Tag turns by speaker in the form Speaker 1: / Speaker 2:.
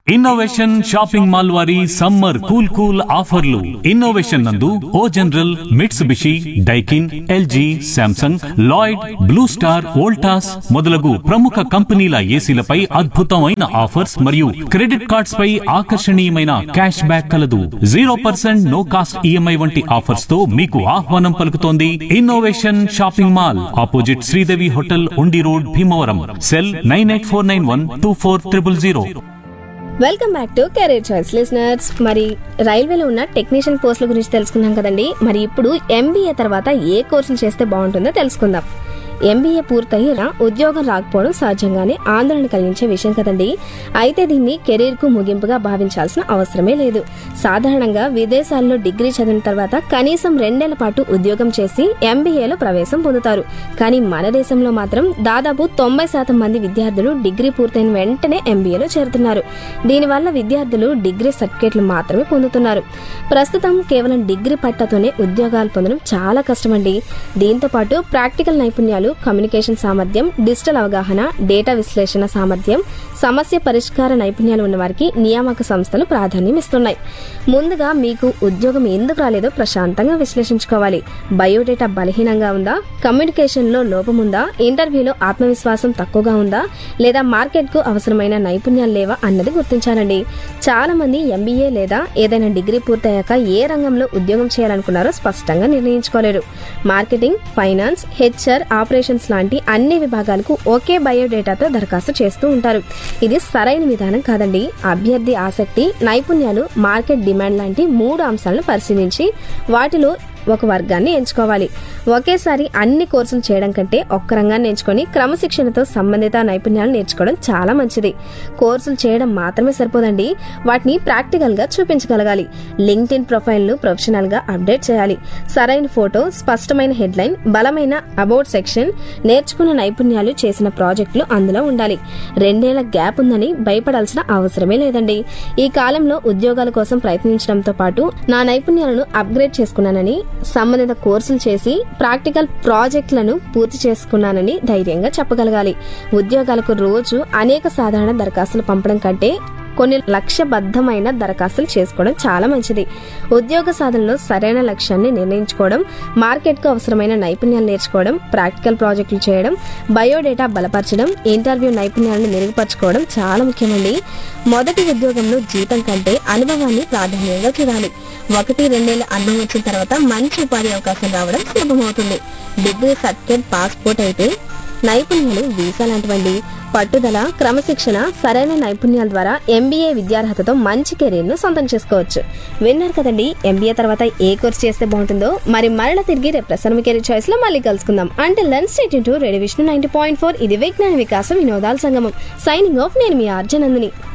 Speaker 1: innovation shopping mall వారి summer cool cool ఆఫర్లు innovation నందు O General Mitsubishi Daikin LG Samsung Lloyd Blue Star Voltas మొదలగు ప్రముఖ కంపెనీల ఏసీలపై అద్భుతమైన ఆఫర్స్ మరియు క్రెడిట్ కార్డ్స్ పై ఆకర్షణీయమైన క్యాష్ బ్యాక్ కలదు zero percent no cost EMI వంటి ఆఫర్స్ తో మీకు ఆహ్వానం పలుకుతోంది innovation shopping mall opposite Sridevi hotel Undi road Bhimavaram cell nine eight four nine one two four triple zero
Speaker 2: welcome back to career choice listeners మరి రైల్వేలో ఉన్న టెక్నీషియన్ పోస్టుల గురించి తెలుసుకున్నాం కదండి మరి ఇప్పుడు ఎంబీఏ తర్వాత ఏ కోర్సులు చేస్తే బాగుంటుందో తెలుసుకుందాం ఎంబీఏ పూర్తయి రా- ఉద్యోగం రాకపోవడం సహజంగానే ఆందోళన కలిగించే విషయం కదండి అయితే దీన్ని కెరీర్ కు ముగింపుగా భావించాల్సిన అవసరమే లేదు సాధారణంగా విదేశాల్లో డిగ్రీ చదివిన తర్వాత కనీసం రెండేళ్ల పాటు ఉద్యోగం చేసి ఎంబీఏలో ప్రవేశం పొందుతారు కానీ మన దేశంలో మాత్రం దాదాపు తొంభై శాతం మంది విద్యార్థులు డిగ్రీ పూర్తయిన వెంటనే ఎంబీఏలో చేరుతున్నారు దీనివల్ల విద్యార్థులు డిగ్రీ సర్టిఫికేట్లు మాత్రమే పొందుతున్నారు ప్రస్తుతం కేవలం డిగ్రీ పట్టాతోనే ఉద్యోగాలు పొందడం చాలా కష్టమండి దీంతో పాటు ప్రాక్టికల్ నైపుణ్యాలు కమ్యూనికేషన్ సామర్థ్యం డిజిటల్ అవగాహన డేటా విశ్లేషణ సామర్థ్యం సమస్య పరిష్కార నైపుణ్యాలు ఉన్న వారికి నియామక సంస్థలు ప్రాధాన్యం ఇస్తున్నాయి ముందుగా మీకు ఉద్యోగం ఎందుకు రాలేదో ప్రశాంతంగా విశ్లేషించుకోవాలి బయోడేటా బలహీనంగా ఉందా కమ్యూనికేషన్ లో లోపం ఉందా ఇంటర్వ్యూలో ఆత్మవిశ్వాసం తక్కువగా ఉందా లేదా మార్కెట్ కు అవసరమైన నైపుణ్యాలు లేవా అన్నది గుర్తించాలండి చాలా మంది ఎంబీఏ లేదా ఏదైనా డిగ్రీ పూర్తయ్యాక ఏ రంగంలో ఉద్యోగం చేయాలనుకున్నారో స్పష్టంగా నిర్ణయించుకోలేరు మార్కెటింగ్ ఫైనాన్స్ హెచ్ఆర్ ఆపరేషన్స్ లాంటి అన్ని విభాగాలకు ఒకే బయోడేటాతో దరఖాస్తు చేస్తూ ఉంటారు ఇది సరైన విధానం కాదండి అభ్యర్థి ఆసక్తి నైపుణ్యాలు మార్కెట్ డిమాండ్ లాంటి మూడు అంశాలను పరిశీలించి వాటిలో ఒక వర్గాన్ని ఎంచుకోవాలి ఒకేసారి అన్ని కోర్సులు చేయడం కంటే ఒక్క రంగాన్ని ఎంచుకొని క్రమశిక్షణతో సంబంధిత నైపుణ్యాలు నేర్చుకోవడం చాలా మంచిది కోర్సులు చేయడం మాత్రమే సరిపోదండి వాటిని ప్రాక్టికల్ గా చూపించగలగాలి లింక్డ్ ఇన్ ప్రొఫైల్ ను ప్రొఫెషనల్ గా అప్డేట్ చేయాలి సరైన ఫోటో స్పష్టమైన హెడ్లైన్ బలమైన అబౌట్ సెక్షన్ నేర్చుకున్న నైపుణ్యాలు చేసిన ప్రాజెక్టులు అందులో ఉండాలి రెండేళ్ల గ్యాప్ ఉందని భయపడాల్సిన అవసరమే లేదండి ఈ కాలంలో ఉద్యోగాల కోసం ప్రయత్నించడంతో పాటు నా నైపుణ్యాలను అప్గ్రేడ్ చేసుకున్నానని సంబంధిత కోర్సులు చేసి ప్రాక్టికల్ ప్రాజెక్టులను పూర్తి చేసుకున్నానని ధైర్యంగా చెప్పగలగాలి ఉద్యోగాలకు రోజు అనేక సాధారణ దరఖాస్తులు పంపడం కంటే కొన్ని లక్ష్యబద్ధమైన దరఖాస్తులు చేసుకోవడం చాలా మంచిది ఉద్యోగ సాధనలో సరైన లక్ష్యాన్ని నిర్ణయించుకోవడం మార్కెట్కు అవసరమైన నైపుణ్యాలు నేర్చుకోవడం ప్రాక్టికల్ ప్రాజెక్టులు చేయడం బయోడేటా బలపరచడం ఇంటర్వ్యూ నైపుణ్యాలను మెరుగుపరచుకోవడం చాలా ముఖ్యమండి మొదటి ఉద్యోగంలో జీతం కంటే అనుభవాన్ని ప్రాధాన్యంగా చూడాలి ఒకటి రెండేళ్ల అనుభవం వచ్చిన తర్వాత మంచి ఉపాధి అవకాశం రావడం సులభమవుతుంది డిగ్రీ సర్టిఫికేట్ పాస్పోర్ట్ అయితే నైపుణ్యాలు వీసా లాంటివండి పట్టుదల క్రమశిక్షణ సరైన నైపుణ్యాల ద్వారా ఎంబీఏ విద్యార్హతతో మంచి కెరీర్ ను సొంతం చేసుకోవచ్చు విన్నారు కదండి ఎంబీఏ తర్వాత ఏ కోర్స్ చేస్తే బాగుంటుందో మరి మరల తిరిగి రేపు ప్రసన్న కెరీర్ చాయిస్ లో మళ్ళీ కలుసుకుందాం అంటే లెన్ స్టేట్ to radio Vishnu ninety point four ఇది విజ్ఞాన వికాసం వినోదాల సంగమం సైనింగ్ ఆఫ్ నేను మీ ఆర్జనందిని